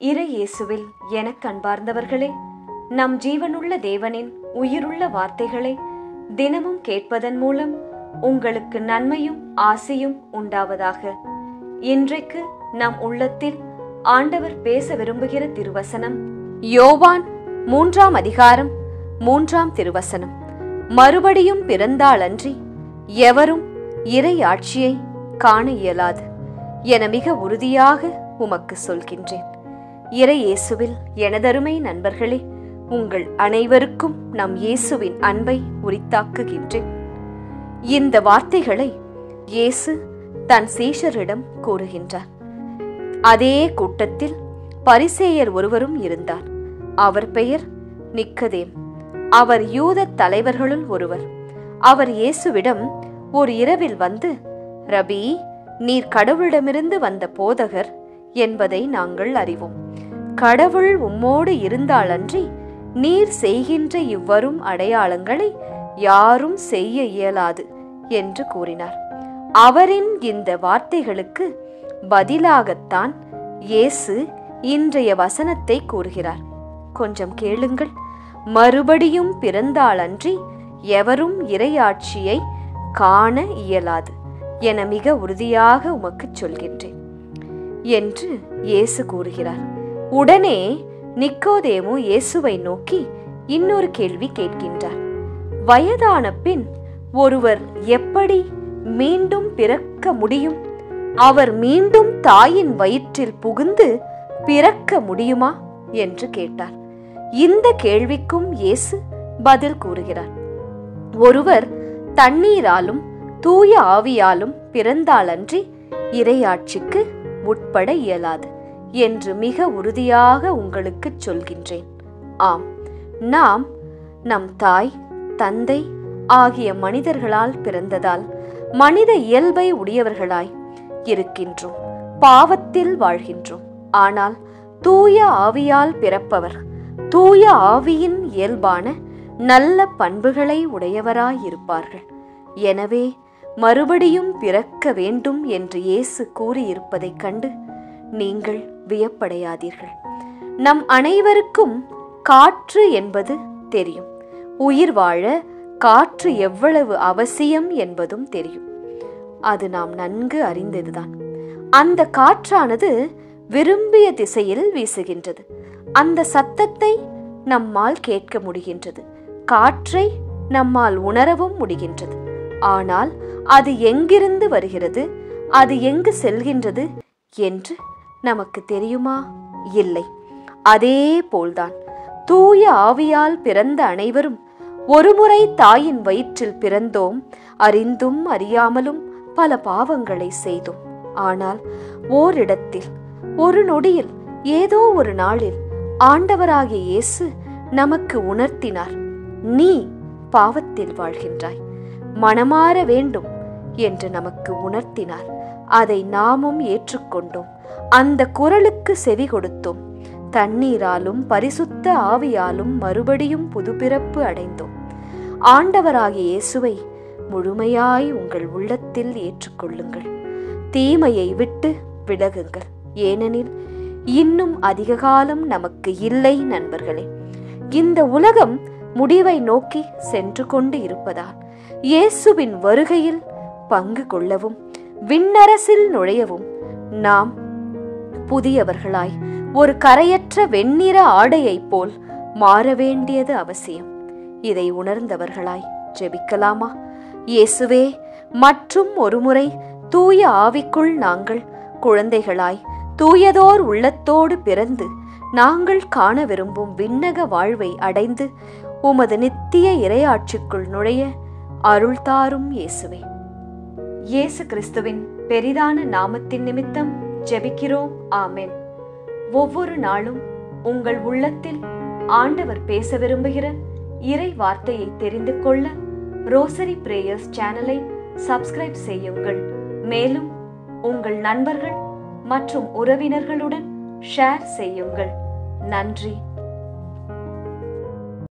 இறை இயேசுவில் எனக் அன்பார்ந்தவர்களே நம் ஜீவனுள்ள தேவனின் உயிருள்ள வார்த்தைகளை தினமும் கேட்பதன் மூலம் உங்களுக்கு நன்மையும் ஆசையும் உண்டாவதாக இன்றைக்கு நம் உள்ளத்தில் ஆண்டவர் பேச விரும்புகிற திருவசனம் யோவான் மூன்றாம் அதிகாரம் மூன்றாம் திருவசனம் மறுபடியும் பிறந்தாலன்றி எவரும் இறை ஆட்சியை காண இயலாது என மிக உறுதியாக உமக்கு சொல்கின்றேன் இறை இயேசுவில் எனதருமை நண்பர்களே உங்கள் அனைவருக்கும் நம் இயேசுவின் அன்பை உரித்தாக்குகின்றேன் இந்த வார்த்தைகளை இயேசு தன் சீஷரிடம் கூறுகின்றார் அதே கூட்டத்தில் பரிசேயர் ஒருவரும் இருந்தார் அவர் பெயர் நிக்கதேம் அவர் யூத தலைவர்களுள் ஒருவர் அவர் இயேசுவிடம் ஒரு இரவில் வந்து ரபி நீர் கடவுளிடமிருந்து வந்த போதகர் என்பதை நாங்கள் அறிவோம் கடவுள் உம்மோடு இருந்தாலன்றி நீர் செய்கின்ற இவ்வரும் அடையாளங்களை யாரும் செய்ய இயலாது என்று கூறினார் அவரின் இந்த வார்த்தைகளுக்கு பதிலாகத்தான் இயேசு இன்றைய வசனத்தை கூறுகிறார் கொஞ்சம் கேளுங்கள் மறுபடியும் பிறந்தாலன்றி எவரும் இறையாட்சியை காண இயலாது என மிக உறுதியாக உமக்குச் சொல்கின்றேன் என்று இயேசு கூறுகிறார் உடனே நிக்கோதேமு இயேசுவை நோக்கி இன்னொரு கேள்வி கேட்கின்றார் வயதான பின் ஒருவர் எப்படி மீண்டும் பிறக்க முடியும் அவர் மீண்டும் தாயின் வயிற்றில் புகுந்து பிறக்க முடியுமா என்று கேட்டார் இந்த கேள்விக்கும் இயேசு பதில் கூறுகிறார் ஒருவர் தண்ணீராலும் தூய ஆவியாலும் பிறந்தாலன்றி இறையாட்சிக்கு உட்பட இயலாது என்று மிக உறுதியாக உங்களுக்கு சொல்கின்றேன் ஆம் நாம் நம் தாய் தந்தை ஆகிய மனிதர்களால் பிறந்ததால் மனித இயல்பை உடையவர்களாய் இருக்கின்றோம் பாவத்தில் வாழ்கின்றோம் ஆனால் தூய ஆவியால் பிறப்பவர் தூய ஆவியின் இயல்பான நல்ல பண்புகளை உடையவராயிருப்பார்கள் எனவே மறுபடியும் பிறக்க வேண்டும் என்று இயேசு கூறியிருப்பதைக் கண்டு நீங்கள் வியப்படையாதீர்கள் நம் அனைவருக்கும் காற்று என்பது தெரியும் உயிர் வாழ காற்று எவ்வளவு அவசியம் என்பதும் தெரியும் அது நாம் நன்கு அறிந்ததுதான் அந்த காற்றானது விரும்பிய திசையில் வீசுகின்றது அந்த சத்தத்தை நம்மால் கேட்க முடிகின்றது காற்றை நம்மால் உணரவும் முடிகின்றது ஆனால் அது எங்கிருந்து வருகிறது அது எங்கு செல்கின்றது என்று நமக்கு தெரியுமா இல்லை அதே போல்தான் தூய ஆவியால் பிறந்த அனைவரும் ஒருமுறை தாயின் வயிற்றில் பிறந்தோம் அறிந்தும் அறியாமலும் பல பாவங்களை செய்தோம் ஆனால் ஓரிடத்தில் ஒரு நொடியில் ஏதோ ஒரு நாளில் ஆண்டவராகிய இயேசு நமக்கு உணர்த்தினார் நீ பாவத்தில் வாழ்கின்றாய் மனமாற வேண்டும் என்று நமக்கு உணர்த்தினார் அதை நாமும் ஏற்றுக்கொண்டோம் அந்த குரலுக்கு செவி கொடுத்தோம் தண்ணீராலும் பரிசுத்த ஆவியாலும் மறுபடியும் புதுப்பிறப்பு அடைந்தோம் ஆண்டவராகிய இயேசுவை முழுமையாய் உங்கள் உள்ளத்தில் ஏற்றுக்கொள்ளுங்கள் தீமையை விட்டு விலகுங்கள் ஏனெனில் இன்னும் அதிக காலம் நமக்கு இல்லை நண்பர்களே இந்த உலகம் முடிவை நோக்கி சென்று கொண்டு இருப்பதால் இயேசுவின் வருகையில் பங்கு கொள்ளவும் விண்ணரசில் நுழையவும் நாம் புதியவர்களாய் ஒரு கரையற்ற வெண்ணிற ஆடையைப் போல் மாற வேண்டியது அவசியம் இதை உணர்ந்தவர்களாய் ஜெபிக்கலாமா இயேசுவே மற்றும் ஒருமுறை தூய ஆவிக்குள் நாங்கள் குழந்தைகளாய் தூயதோர் உள்ளத்தோடு பிறந்து நாங்கள் காண விரும்பும் விண்ணக வாழ்வை அடைந்து உமது நித்திய இரையாட்சிக்குள் நுழைய அருள் தாரும் இயேசுவே இயேசு கிறிஸ்துவின் பெரிதான நாமத்தின் நிமித்தம் ஜெபிக்கிறோம் ஆமென் ஒவ்வொரு நாளும் உங்கள் உள்ளத்தில் ஆண்டவர் பேச விரும்புகிற இறை வார்த்தையை தெரிந்து கொள்ள ரோசரி பிரேயர்ஸ் சேனலை சப்ஸ்கிரைப் செய்யுங்கள் மேலும் உங்கள் நண்பர்கள் மற்றும் உறவினர்களுடன் ஷேர் செய்யுங்கள் நன்றி